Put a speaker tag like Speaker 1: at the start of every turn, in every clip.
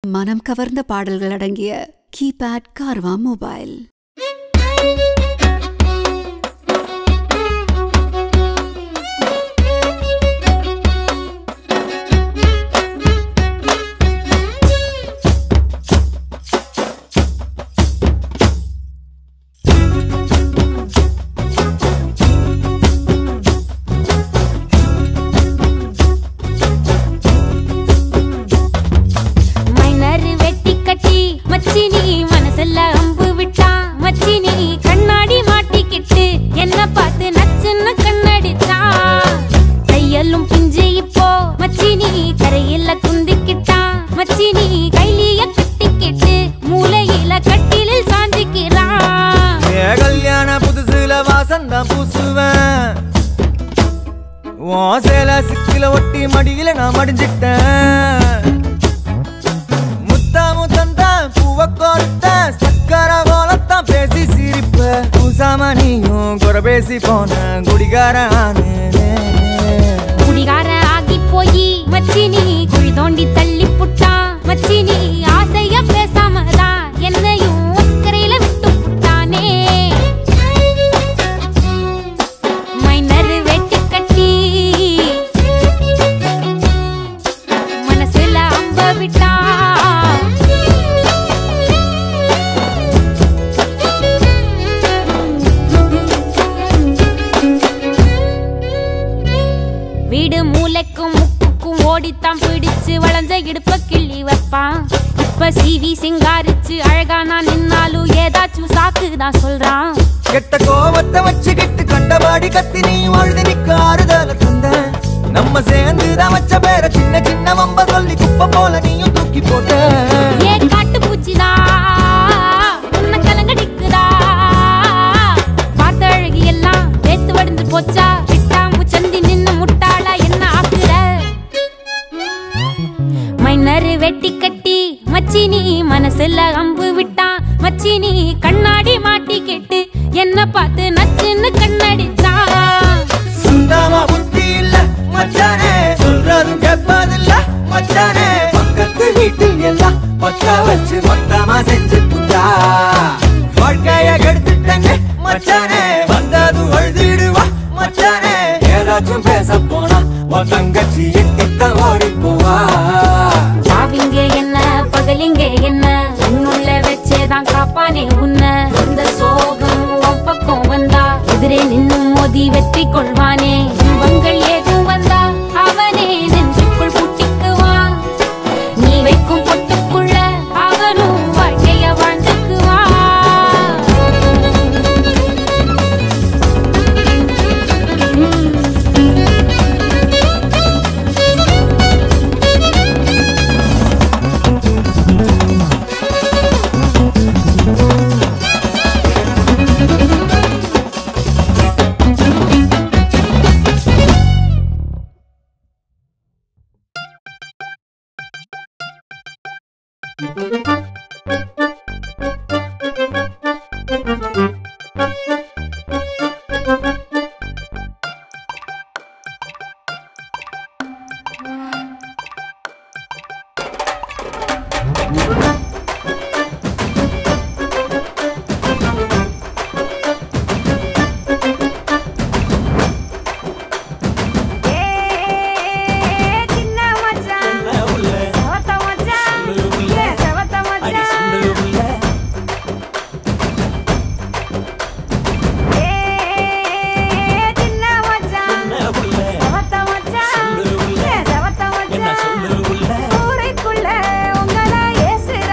Speaker 1: மனம் கவர்ந்த பாடல்கள் அடங்கிய கீபேட் கார்வா மொபைல்
Speaker 2: மைனர் வெட்டி கட்டி மச்சினி மனசுல அம்பு விட்டான் மச்சினி கண்ணாடி மாட்டிக்கிட்டு என்ன பார்த்து நச்சுன்னு கண்ணடிச்சான் தையலும் பிஞ்சு இப்போ மச்சினி கரையில குந்திக்கிட்டான் மச்சினி கைலிய கட்டிக்கிட்டு மூலையில கட்டிலில் சாஞ்சிக்கிறான்
Speaker 3: ஏ கல்யாண புதுசுல வாசம் தான் பூசுவேன் உன் சேல சிக்கில ஒட்டி மடியில நான் மடிஞ்சிட்டேன் முத்தா முத்தந்தான் பூவ கொடுத்த சக்கர கோலத்தான் பேசி சிரிப்ப பூசாம நீயும் குறை பேசி போன குடிகாரன்
Speaker 2: குடிகார ஆகி போய் மச்சினி குழி தோண்டி தள்ளி புட்டான் மச்சினி ஆசைய பேசாம தான் என்னையும் அக்கறையில விட்டு புட்டானே மைனர் வெட்டி கட்டி மனசுல அம்ப விட்டான் வீடு மூளைக்கும் முக்குக்கும் ஓடித்தான் பிடிச்சு வளைஞ்ச இடுப்ப கிள்ளி வைப்பான் இப்ப சிவி சிங்காரிச்சு அழகா நான் நின்னாலும் ஏதாச்சும் சாக்கு தான் சொல்றான்
Speaker 3: கெட்ட கோவத்தை வச்சுக்கிட்டு கண்டபாடி கத்தி நீ வாழ்ந்து நிக்க ஆறுதல தந்த நம்ம சேர்ந்து தான் வச்ச பேர சின்ன சின்ன வம்ப சொல்லி குப்பை போல நீயும் தூக்கி போட்ட
Speaker 2: ஏ காட்டு பூச்சிதா உன்னை கலங்கடிக்குதா பார்த்த அழகி எல்லாம் வேத்து வடிந்து போச்சா விட்டா முச்சந்தி நின்னு முட்டாளா என்ன ஆக்குற மைனர் வெட்டி கட்டி மச்சினி மனசுல அம்பு விட்டான் மச்சினி கண்ணாடி மாட்டிக்கிட்டு என்ன பார்த்து நச்சுன்னு கண்ணடிச்சான்
Speaker 3: சுத்தமா புத்தி இல்ல மச்சானே சொல்றதும் கேட்பதில்ல மச்சானே பக்கத்து வீட்டில் எல்லாம் பக்கா வச்சு மொத்தமா செஞ்சு புட்டா வாழ்க்கைய கெடுத்துட்டங்க மச்சானே வந்ததும் அழுதிடுவா மச்சானே ஏதாச்சும் பேச போனா உன் தங்கச்சி எட்டித்தான் ஓடி போவா
Speaker 2: சாவிங்க என்ன பகலிங்க என்ன உன்னுள்ள வச்சேதான் காப்பானே உன்ன இந்த சோகம் உன் பக்கம் வந்தா எதிரே நின்னு மோதி வெற்றி கொள்வானே துன்பங்கள் ஏதும் வந்தா அவனே நெஞ்சுக்குள் பூட்டிக்குவான் நீ வைக்கும் பொட்டுக்குள்ள அவனும் வாழ்க்கைய வாழ்ந்துக்குவான்
Speaker 4: சின்ன மச்சான் செவத்த மச்சான் ஏ செவத்த மச்சான் ஏ சின்ன மச்சான் செவத்த மச்சான் ஏ செவத்த மச்சான் ஊரைக்குள்ள உங்களை ஏசுற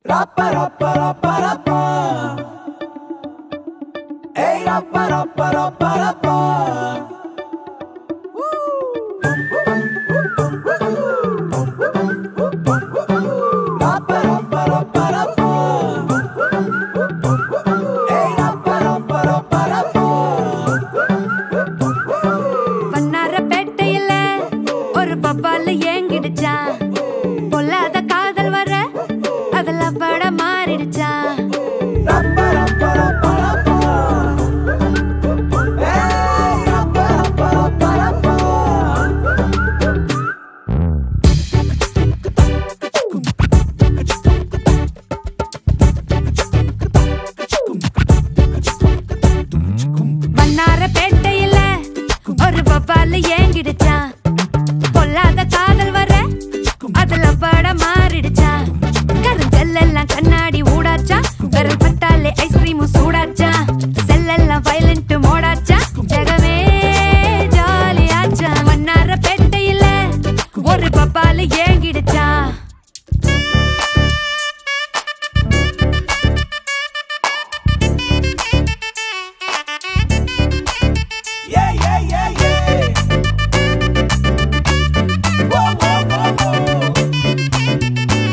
Speaker 3: Rappa, rappa, rappa, rappa. Hey, rappa, rappa, rappa, rappa. Rappa, rappa, rappa, rappa. Hey, rappa, rappa, rappa, rappa.
Speaker 4: வண்ணாரப்பேட்டையில ஒரு பப்பால ஏங்கிடுச்சா பொல்லாத காதல் வர அதுல பட மாறிடுச்சா
Speaker 3: Rappa, rappa, rappa, rappa. Hey, rappa, rappa, rappa, rappa.
Speaker 4: வண்ணாரப்பேட்டையில ஒரு பப்பால ஏங்கிடுச்சா பொல்லாத காதல் வர அதுல பட மாறிடுச்சா கருங்கல்லாம் கண்ணாடி ஊடாச்சா விரல் பட்டாலே ஐஸ்கிரீமும் சூடாச்சா செல்லெல்லாம் வயலண்ட் மோடாச்சா ஜெகமே ஜாலியாச்சா வண்ணாரப்பேட்டையில ஒரு பப்பால ஏங்கிடுச்சா
Speaker 3: Yeah, yeah, yeah, yeah. Whoa, whoa, whoa, whoa.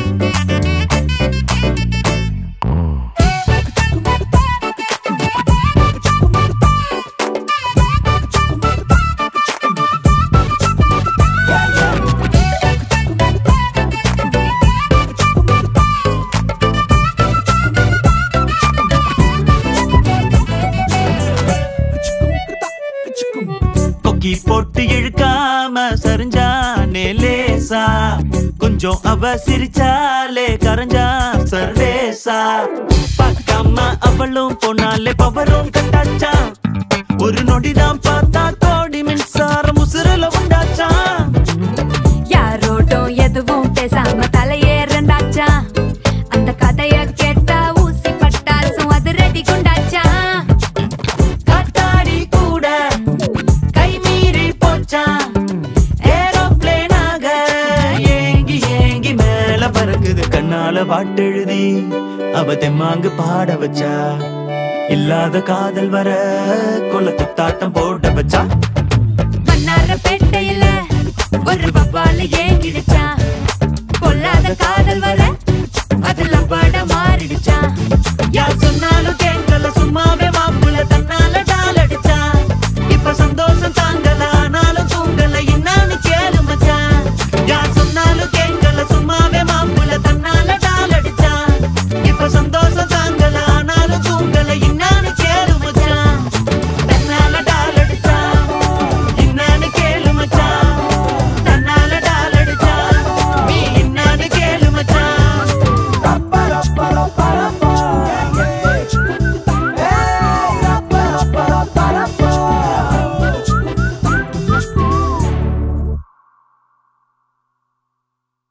Speaker 5: கொக்கி போட்டு இழுக்காம சரிஞ்சானே லேசா கொஞ்சம் அவ சிரிச்சாலே கரைஞ்சா சர்வேசா பார்க்காம அவளும் போனாலே பவரும் கட்டாச்சா ஒரு நொடிதான் பார்த்தா கோடி மின்சாரம் உசுரல உண்டாச்சா
Speaker 4: யாரோடும் எதுவும் பேசாம தலையேறண்டாச்சா அந்த கதைய கேட்டா ஊசி பட்டாசும் அது ரெடி குண்டாச்சா
Speaker 5: காத்தாடி கூட கை மீறி போச்சா ஏரோப்ளேனாக ஏங்கி ஏங்கி மேல பறக்குது கண்ணால பாட்டெழுதி அவ தெம்மாங்கு பாட வச்சா இல்லாத காதல் வர கொல்ல துத்தாட்டம் போட வச்சா
Speaker 4: மன்னாரப்பேட்டையில ஒரு பப்பால ஏங்கிடுச்சா பொல்லாத காதல் வர அதுல பட மாறிடுச்சா
Speaker 5: யார் சொன்னாலும் கேட்கல சும்மாவே மாப்புல தன்னால டால் அடிச்சா இப்ப சந்தோஷம் தாங்கல ஆனாலும் தூங்கல என்னன்னு கேளு மச்சான் யார் சொன்னாலும் கேட்கல சும்மாவே மாப்புல தன்னால டால் அடிச்சா இப்ப சந்தோஷம் தாங்கல ஆனாலும் தூங்கல என்னன்னு கேளு மச்சான் தன்னால டால் அடிச்சா என்னன்னு கேளு மச்சான் தன்னால டால் அடிச்சா நீ என்னன்னு கேளு மச்சான்
Speaker 3: Rappa, rappa, rappa, rappa. Hey, rappa, rappa, rappa, rappa.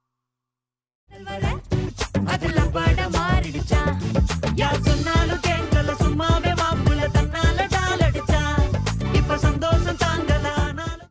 Speaker 4: அதுல பட மாறிடுச்சா
Speaker 5: யார் சொன்னாலும் கேட்க